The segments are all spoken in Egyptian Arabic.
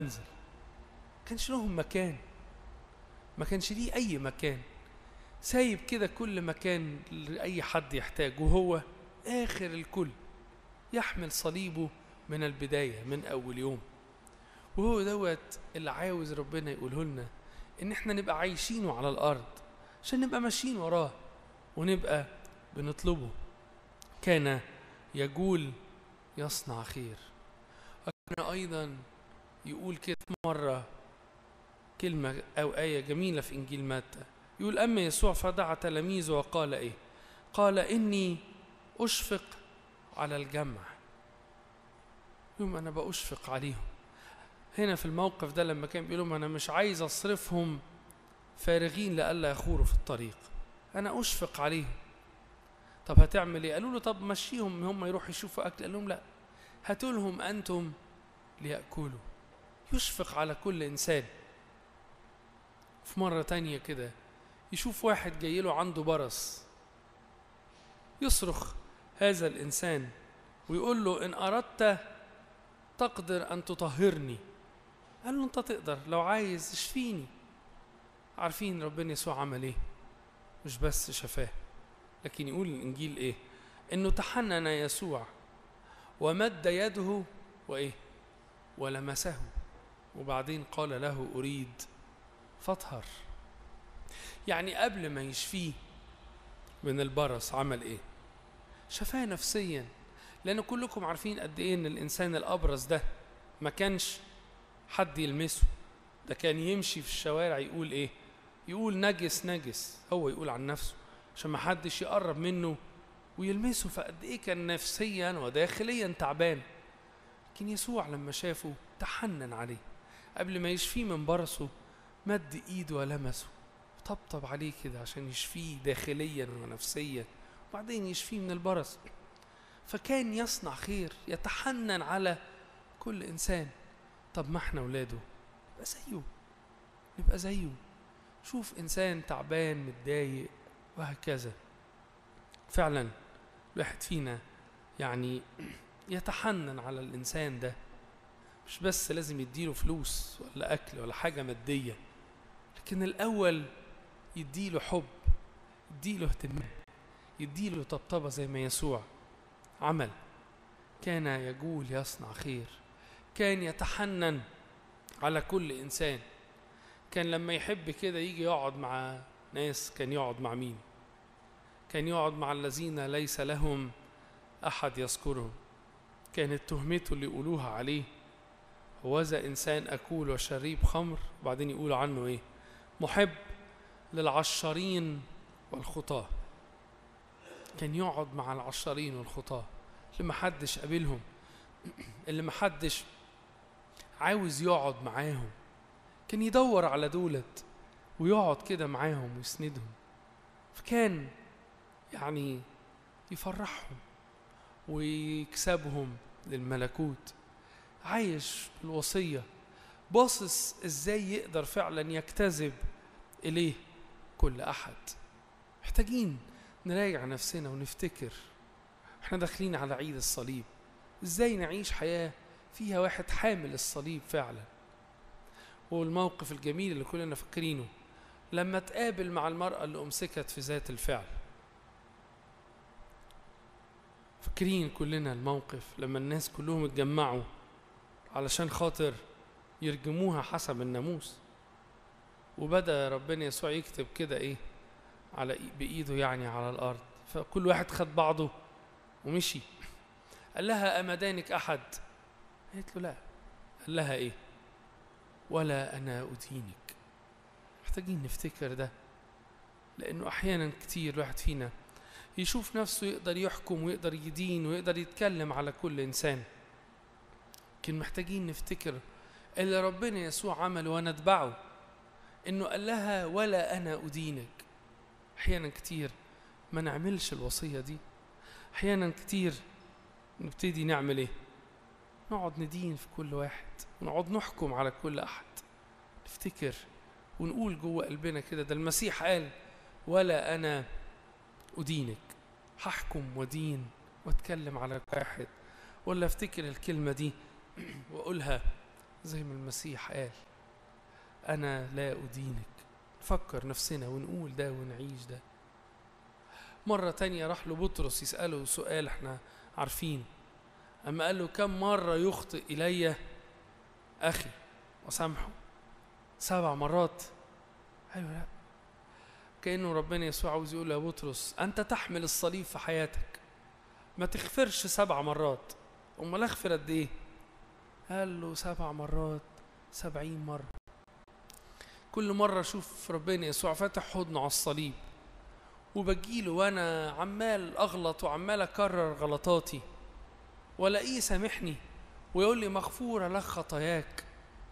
منزل كانش لهم مكان ما كانش ليه أي مكان سايب كده كل مكان لأي حد يحتاج وهو آخر الكل يحمل صليبه من البداية من أول يوم وهو دوت اللي عاوز ربنا يقوله لنا إن إحنا نبقى عايشينه على الأرض عشان نبقى ماشيين وراه ونبقى بنطلبه كان يقول يصنع خير وكان أيضا يقول كده مرة كلمة أو آية جميلة في إنجيل متى يقول أما يسوع فدعا تلاميذه وقال إيه قال إني أشفق على الجمع يوم أنا بأشفق عليهم هنا في الموقف ده لما كان بيقول لهم أنا مش عايز أصرفهم فارغين لئلا يخوروا في الطريق أنا أشفق عليهم طب هتعمل إيه قالوا له طب مشيهم هم يروحوا يشوفوا أكل قال لهم لا هاتوا لهم أنتم ليأكلوا يشفق على كل إنسان في مرة تانية كده يشوف واحد جاي له عنده برص يصرخ هذا الإنسان ويقول له إن أردت تقدر أن تطهرني قال له أنت تقدر لو عايز اشفيني عارفين ربنا يسوع عمل إيه مش بس شفاه لكن يقول الإنجيل إيه إنه تحنن يسوع ومد يده وإيه ولمسه وبعدين قال له أريد فاطهر يعني قبل ما يشفيه من البرص عمل ايه شفاه نفسيا لان كلكم عارفين قد ايه ان الانسان الابرص ده ما كانش حد يلمسه ده كان يمشي في الشوارع يقول ايه يقول نجس نجس هو يقول عن نفسه عشان ما حدش يقرب منه ويلمسه فقد ايه كان نفسيا وداخليا تعبان لكن يسوع لما شافه تحنن عليه قبل ما يشفيه من برصه مد ايده ولمسه طبطب عليه كده عشان يشفيه داخليا ونفسيا وبعدين يشفيه من البرص فكان يصنع خير يتحنن على كل انسان طب ما احنا اولاده نبقى زيه نبقى زيه شوف انسان تعبان متضايق وهكذا فعلا الواحد فينا يعني يتحنن على الانسان ده مش بس لازم يديله فلوس ولا اكل ولا حاجه ماديه لكن الاول يديله حب يديله اهتمام يديله طبطبه زي ما يسوع عمل كان يقول يصنع خير كان يتحنن على كل انسان كان لما يحب كده يجي يقعد مع ناس كان يقعد مع مين كان يقعد مع الذين ليس لهم احد يذكرهم كانت تهمته اللي يقولوها عليه هوذا انسان اكول وشريب خمر وبعدين يقولوا عنه ايه محب للعشارين والخطاه كان يقعد مع العشارين والخطاه اللي محدش قابلهم اللي محدش عاوز يقعد معاهم كان يدور على دولت ويقعد كده معاهم ويسندهم فكان يعني يفرحهم ويكسبهم للملكوت عايش بالوصية باصص ازاي يقدر فعلا يجتذب اليه كل احد محتاجين نراجع نفسنا ونفتكر احنا داخلين على عيد الصليب ازاي نعيش حياة فيها واحد حامل الصليب فعلا والموقف الجميل اللي كلنا فاكرينه لما تقابل مع المرأة اللي أمسكت في ذات الفعل فاكرين كلنا الموقف لما الناس كلهم اتجمعوا علشان خاطر يرجموها حسب الناموس وبدأ ربنا يسوع يكتب كده ايه على بإيده يعني على الأرض فكل واحد خد بعضه ومشي قال لها أمدانك أحد قالت له لا قال لها ايه ولا أنا أدينك محتاجين نفتكر ده لأنه أحيانا كتير الواحد فينا يشوف نفسه يقدر يحكم ويقدر يدين ويقدر يتكلم على كل إنسان لكن محتاجين نفتكر اللي ربنا يسوع عمله ونتبعه إنه قال لها ولا أنا أدينك أحيانا كتير ما نعملش الوصية دي أحيانا كتير نبتدي نعمل إيه نقعد ندين في كل واحد ونقعد نحكم على كل أحد نفتكر ونقول جوه قلبنا كده ده المسيح قال ولا أنا أدينك هحكم ودين واتكلم على واحد ولا افتكر الكلمة دي واقولها زي ما المسيح قال أنا لا أدينك نفكر نفسنا ونقول ده ونعيش ده مرة تانية راح له بطرس يسأله سؤال احنا عارفين أما قال له كم مرة يخطئ إلي أخي وسامحه سبع مرات أيوة لا كأنه ربنا يسوع عاوز يقول يا بطرس أنت تحمل الصليب في حياتك ما تغفرش سبع مرات أمال أغفر قد إيه؟ قال له سبع مرات سبعين مرة كل مرة أشوف ربنا يسوع فاتح حضنه على الصليب وبجيله وأنا عمال أغلط وعمال أكرر غلطاتي ولاقيه سامحني ويقول لي مغفورة لك خطاياك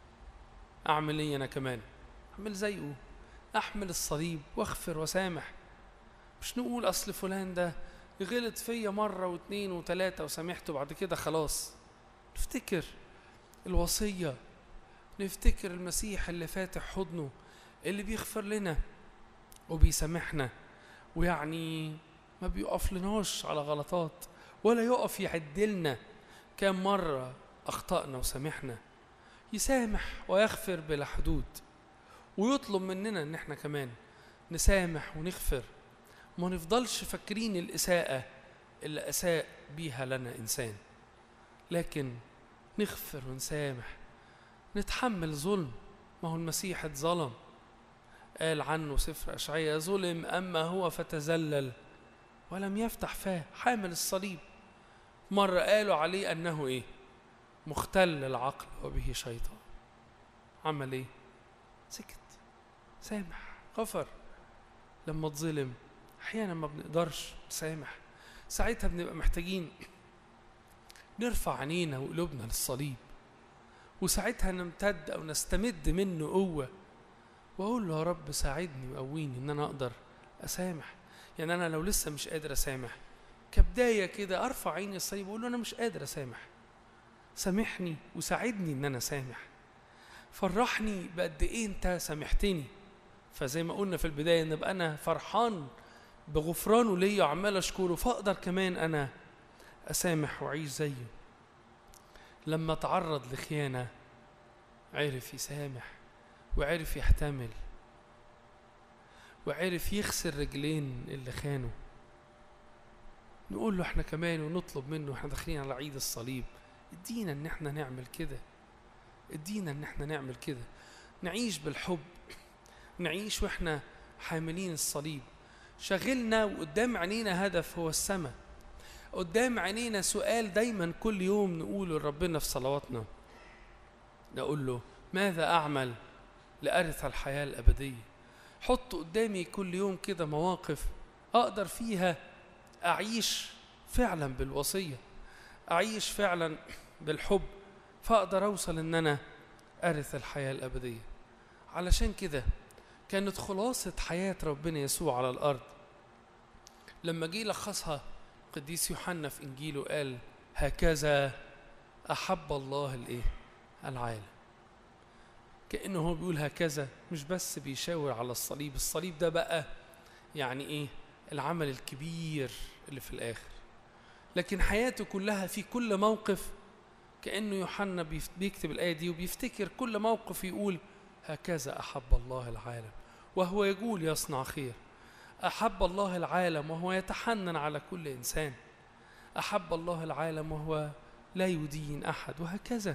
أعمل إيه أنا كمان؟ أعمل زيه أحمل الصليب وأغفر وسامح مش نقول أصل فلان ده غلط فيا مرة واتنين وتلاتة وسامحته بعد كده خلاص نفتكر الوصية نفتكر المسيح اللي فاتح حضنه اللي بيغفر لنا وبيسامحنا ويعني ما بيقف لناش على غلطات ولا يقف يعدلنا كم مرة أخطأنا وسامحنا يسامح ويغفر بلا حدود ويطلب مننا ان احنا كمان نسامح ونغفر ما نفضلش فاكرين الإساءة اللي أساء بيها لنا إنسان لكن نغفر ونسامح نتحمل ظلم ما هو المسيح اتظلم قال عنه سفر أشعياء ظلم أما هو فتذلل ولم يفتح فاه حامل الصليب مرة قالوا عليه أنه إيه مختل العقل وبه شيطان عمل إيه سكت سامح غفر لما اتظلم احيانا ما بنقدرش نسامح ساعتها بنبقى محتاجين نرفع عينينا وقلوبنا للصليب وساعتها نمتد او نستمد منه قوه واقول له يا رب ساعدني وقويني ان انا اقدر اسامح يعني انا لو لسه مش قادر اسامح كبدايه كده ارفع عيني الصليب واقول له انا مش قادر اسامح سامحني وساعدني ان انا اسامح فرحني بقد ايه انت سامحتني فزي ما قلنا في البدايه نبقى انا فرحان بغفرانه ليا وعمال اشكره فاقدر كمان انا اسامح واعيش زيه لما تعرض لخيانه عرف يسامح وعرف يحتمل وعرف يخسر رجلين اللي خانه نقول له احنا كمان ونطلب منه احنا داخلين على عيد الصليب ادينا ان احنا نعمل كده ادينا ان احنا نعمل كده نعيش بالحب نعيش واحنا حاملين الصليب شغلنا وقدام عينينا هدف هو السماء قدام عينينا سؤال دايما كل يوم نقوله لربنا في صلواتنا نقول له ماذا أعمل لأرث الحياة الأبدية حط قدامي كل يوم كده مواقف أقدر فيها أعيش فعلا بالوصية أعيش فعلا بالحب فأقدر أوصل إن أنا أرث الحياة الأبدية علشان كده كانت خلاصة حياة ربنا يسوع على الأرض لما جه لخصها قديس يوحنا في إنجيله قال هكذا أحب الله الإيه؟ العالم كأنه هو بيقول هكذا مش بس بيشاور على الصليب الصليب ده بقى يعني إيه العمل الكبير اللي في الآخر لكن حياته كلها في كل موقف كأنه يوحنا بيكتب الآية دي وبيفتكر كل موقف يقول هكذا أحب الله العالم وهو يقول يصنع خير أحب الله العالم وهو يتحنن على كل إنسان أحب الله العالم وهو لا يدين أحد وهكذا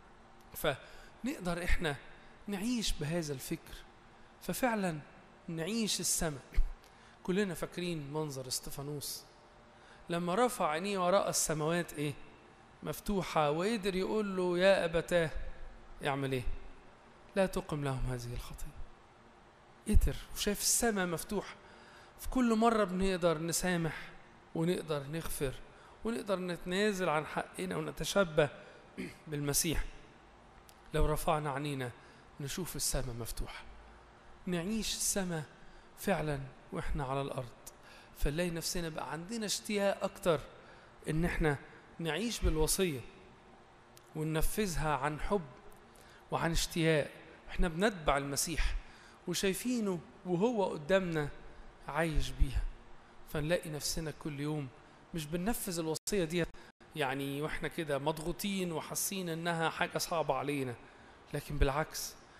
فنقدر إحنا نعيش بهذا الفكر ففعلا نعيش السماء كلنا فاكرين منظر استفانوس لما رفع عينيه وراء السماوات ايه مفتوحة وقدر يقول له يا أبتاه اعمل ايه لا تقم لهم هذه الخطية قدر وشاف السماء مفتوحة في كل مرة بنقدر نسامح ونقدر نغفر ونقدر نتنازل عن حقنا ونتشبه بالمسيح لو رفعنا عنينا نشوف السماء مفتوحة نعيش السماء فعلا واحنا على الأرض فنلاقي نفسنا بقى عندنا اشتياق أكتر إن احنا نعيش بالوصية وننفذها عن حب وعن اشتياق احنا بنتبع المسيح وشايفينه وهو قدامنا عايش بيها فنلاقي نفسنا كل يوم مش بننفذ الوصية دي يعني واحنا كده مضغوطين وحاسين انها حاجة صعبة علينا لكن بالعكس